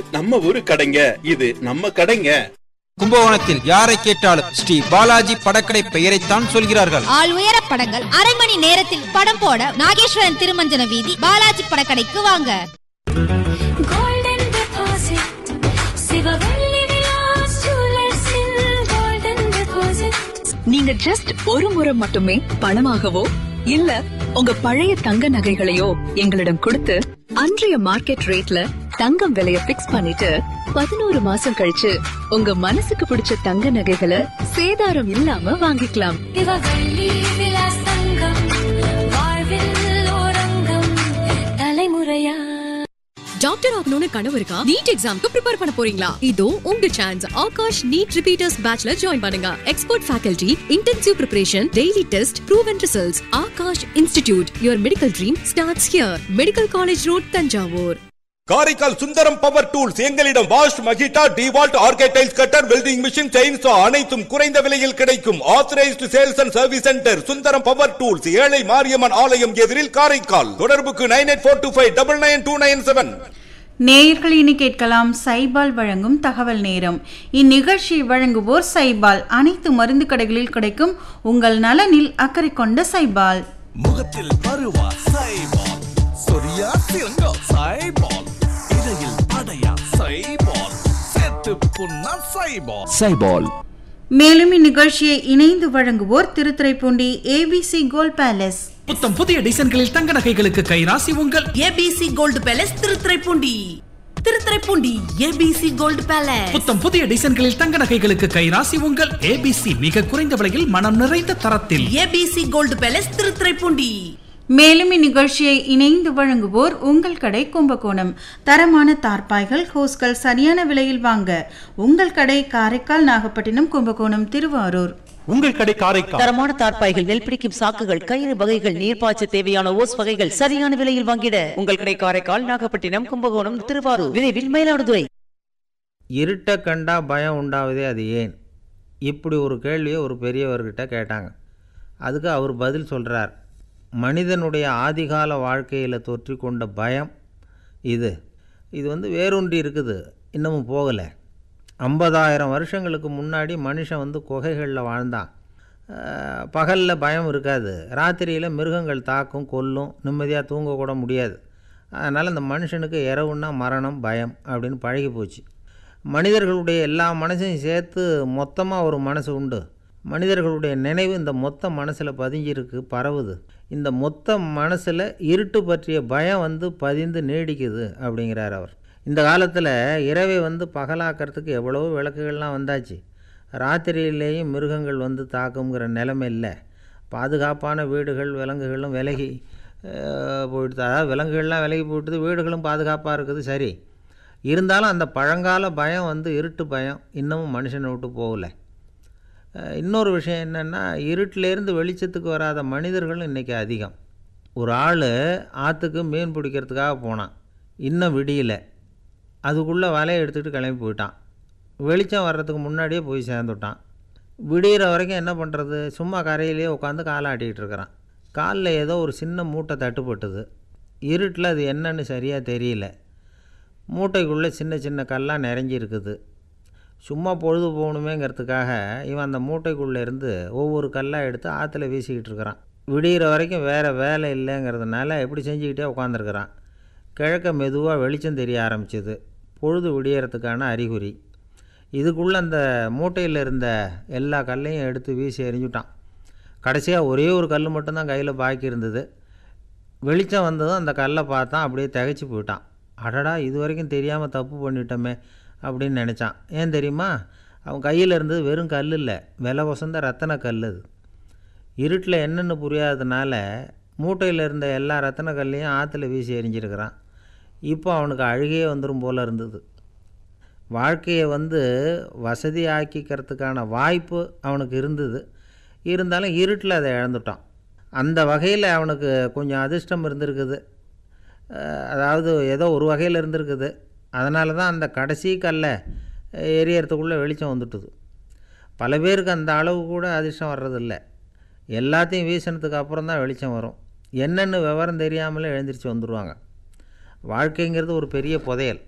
நம்ம ஊரு கடைங்க இது நம்ம கடைங்க கும்பகோணத்தில் யாரை கேட்டாலும் ஸ்ரீ பாலாஜி படக்கடை பெயரைத்தான் சொல்கிறார்கள் ஆள் உயர படங்கள் அரை மணி நேரத்தில் படம் போட நாகேஸ்வரன் திருமஞ்சன வீதி பாலாஜி படக்கடைக்கு வாங்க Golden deposit. சிவவெள்ளி விலாஸ் ஜுவல்லர்ஸில் golden deposit. நீங்க ஜஸ்ட் ஒரு முறை மட்டுமே பணமாகவோ இல்ல உங்க பழைய தங்க நகைகளையோ எங்களிடம் கொடுத்து அன்றைய மார்க்கெட் ரேட்ல தங்கம் விலைய பிக்ஸ் பண்ணிட்டு பதினோரு மாசம் கழிச்சு உங்க மனசுக்கு பிடிச்ச தங்க நகைகளை சேதாரம் இல்லாம வாங்கிக்கலாம் சிவவெள்ளி விலாஸ் தங்கம். வாழ்வில் ஓரங்கம். தலைமுறையா டாக்டர் ஆகணும்னு கனவு இருக்கா நீட் எக்ஸாம்க்கு ப்ரிப்பேர் பண்ண போறீங்களா இதோ உங்க சான்ஸ் ஆகாஷ் நீட் ரிப்பீட்டர்ஸ் பேட்ச்ல ஜாயின் பண்ணுங்க expert faculty intensive preparation daily test proven results Aakash institute your medical dream starts here medical college road Thanjavur Karaikal Sundaram power tools எங்களிடம் வாஷ் மகிட்டா டிவால்ட் ஆர்கேடைல்ஸ் கட்டர் வெல்டிங் மிஷின் செயின்சா அனைத்தும் குறைந்த விலையில் கிடைக்கும் authorised sales and service centre Sundaram power tools ஏழை மாரியம்மன் ஆலயம் எதிரில் காரைக்கால் தொடர்புக்கு nine eight four two five double nine two nine seven நேயர்கள் இனி கேட்கலாம் சைபால் வழங்கும் தகவல் நேரம் இந்நிகழ்ச்சியை வழங்குவோர் சைபால் அனைத்து மருந்து கடைகளில் கிடைக்கும் உங்கள் நலனில் அக்கறை கொண்ட சைபால் முகத்தில் பருவா சைபால் சொரியா சிறங்கா சைபால் இடையில் அடையா சைபால் சேர்த்து புண்ணா சைபால் சைபால் மேலும் இந்நிகழ்ச்சியை இணைந்து வழங்குவோர் திருத்துறைப்பூண்டி ஏபிசி கோல்ட் பேலஸ் புத்தம் புதிய டிசைன்களில் தங்க நகைகளுக்கு கைராசி உங்கள் ABC gold palace Thiruthuraipoondi Thiruthuraipoondi ABC gold palace புத்தம் புதிய டிசைன்களில் தங்க நகைகளுக்கு கைராசி உங்கள் ஏபிசி மிக குறைந்த விலையில் மனம் நிறைந்த தரத்தில் ஏபிசி கோல்டு பேலஸ் திருத்துறைப்பூண்டி மேலும் இந்நிகழ்ச்சியை இணைந்து வழங்குவோர் உங்கள் கடை கும்பகோணம் தரமான தார்பாய்கள் ஹோஸ்கள் சரியான விலையில் வாங்க உங்கள் கடை காரைக்கால் நாகப்பட்டினம் கும்பகோணம் திருவாரூர் உங்கள் கடை காரைக்கால் தரமான தார்ப்பாய்கள் நெல் பிடிக்கும் சாக்குகள் கயிறு வகைகள் நீர்ப்பாய்ச்ச தேவையான ஓஸ் வகைகள் சரியான விலையில் வாங்கிட உங்கள் கடை காரைக்கால் நாகப்பட்டினம் கும்பகோணம் திருவாரூர் விரைவில் மயிலாடுதுறை இருட்ட கண்டா பயம் உண்டாவதே அது ஏன் இப்படி ஒரு கேள்வியை ஒரு பெரியவர்கிட்ட கேட்டாங்க அதுக்கு அவர் பதில் சொல்கிறார் மனிதனுடைய ஆதிகால வாழ்க்கையில் தொற்றி கொண்ட பயம் இது இது வந்து வேரூன்றி இருக்குது இன்னமும் போகலை ஐம்பதாயிரம் வருஷங்களுக்கு முன்னாடி மனுஷன் வந்து குகைகளில் வாழ்ந்தான் பகலில் பயம் இருக்காது ராத்திரியில் மிருகங்கள் தாக்கும் கொல்லும் நிம்மதியாக தூங்கக்கூட முடியாது அதனால் இந்த மனுஷனுக்கு இரவுன்னா மரணம் பயம் அப்படின்னு பழகி போச்சு மனிதர்களுடைய எல்லா மனசையும் சேர்த்து மொத்தமாக ஒரு மனசு உண்டு மனிதர்களுடைய நினைவு இந்த மொத்த மனசில் பதிஞ்சிருக்கு பரவுது இந்த மொத்த மனசில் இருட்டு பற்றிய பயம் வந்து பதிந்து நீடிக்குது அப்படிங்கிறார் அவர் இந்த காலத்தில் இரவை வந்து பகலாக்கிறதுக்கு எவ்வளவோ விளக்குகள்லாம் வந்தாச்சு ராத்திரியிலேயும் மிருகங்கள் வந்து தாக்குங்கிற நிலைமை இல்லை பாதுகாப்பான வீடுகள் விலங்குகளும் விலகி போயிடுது அதாவது விலங்குகள்லாம் விலகி போயிட்டுது வீடுகளும் பாதுகாப்பாக இருக்குது சரி இருந்தாலும் அந்த பழங்கால பயம் வந்து இருட்டு பயம் இன்னமும் மனுஷனை விட்டு போகலை இன்னொரு விஷயம் என்னென்னா இருட்டிலேருந்து வெளிச்சத்துக்கு வராத மனிதர்களும் இன்றைக்கி அதிகம் ஒரு ஆள் ஆற்றுக்கு மீன் பிடிக்கிறதுக்காக போனான் இன்னும் விடியலை அதுக்குள்ளே வலையை எடுத்துகிட்டு கிளம்பி போயிட்டான் வெளிச்சம் வர்றதுக்கு முன்னாடியே போய் சேர்ந்துட்டான் விடிகிற வரைக்கும் என்ன பண்ணுறது சும்மா கரையிலேயே உட்காந்து காலை ஆட்டிகிட்டு இருக்கிறான் காலில் ஏதோ ஒரு சின்ன மூட்டை தட்டுப்பட்டுது இருட்டில் அது என்னன்னு சரியாக தெரியல மூட்டைக்குள்ளே சின்ன சின்ன கல்லாக நிறைஞ்சி இருக்குது சும்மா பொழுது போகணுமேங்கிறதுக்காக இவன் அந்த மூட்டைக்குள்ளே இருந்து ஒவ்வொரு கல்லாக எடுத்து ஆற்றுல வீசிக்கிட்டு இருக்கிறான் விடிகிற வரைக்கும் வேறு வேலை இல்லைங்கிறதுனால எப்படி செஞ்சுக்கிட்டே உட்காந்துருக்கிறான் கிழக்க மெதுவாக வெளிச்சம் தெரிய ஆரம்பிச்சிது பொழுது விடியறதுக்கான அறிகுறி இதுக்குள்ளே அந்த மூட்டையில் இருந்த எல்லா கல்லையும் எடுத்து வீசி எறிஞ்சுட்டான் கடைசியாக ஒரே ஒரு கல் மட்டும்தான் கையில் பாக்கி இருந்தது வெளிச்சம் வந்ததும் அந்த கல்லை பார்த்தான் அப்படியே திகைச்சு போயிட்டான் அடடா இது வரைக்கும் தெரியாமல் தப்பு பண்ணிட்டோமே அப்படின்னு நினச்சான் ஏன் தெரியுமா அவன் கையில் இருந்தது வெறும் கல் இல்லை விலை வசந்த ரத்தன கல் அது இருட்டில் என்னென்னு புரியாததுனால மூட்டையில் இருந்த எல்லா ரத்தன கல்லையும் ஆற்றுல வீசி எறிஞ்சிருக்கிறான் இப்போ அவனுக்கு அழுகையே வந்துடும் போல் இருந்தது வாழ்க்கையை வந்து வசதி ஆக்கிக்கிறதுக்கான வாய்ப்பு அவனுக்கு இருந்தது இருந்தாலும் இருட்டில் அதை இழந்துட்டான் அந்த வகையில் அவனுக்கு கொஞ்சம் அதிர்ஷ்டம் இருந்திருக்குது அதாவது ஏதோ ஒரு வகையில் இருந்திருக்குது அதனால தான் அந்த கடைசி கல்லை எரியறதுக்குள்ளே வெளிச்சம் வந்துட்டுது பல பேருக்கு அந்த அளவு கூட அதிர்ஷ்டம் வர்றதில்ல எல்லாத்தையும் வீசினதுக்கு அப்புறம் தான் வெளிச்சம் வரும் என்னென்னு விவரம் தெரியாமலே எழுந்திரிச்சு வந்துடுவாங்க வாழ்க்கைங்கிறது ஒரு பெரிய புதையல்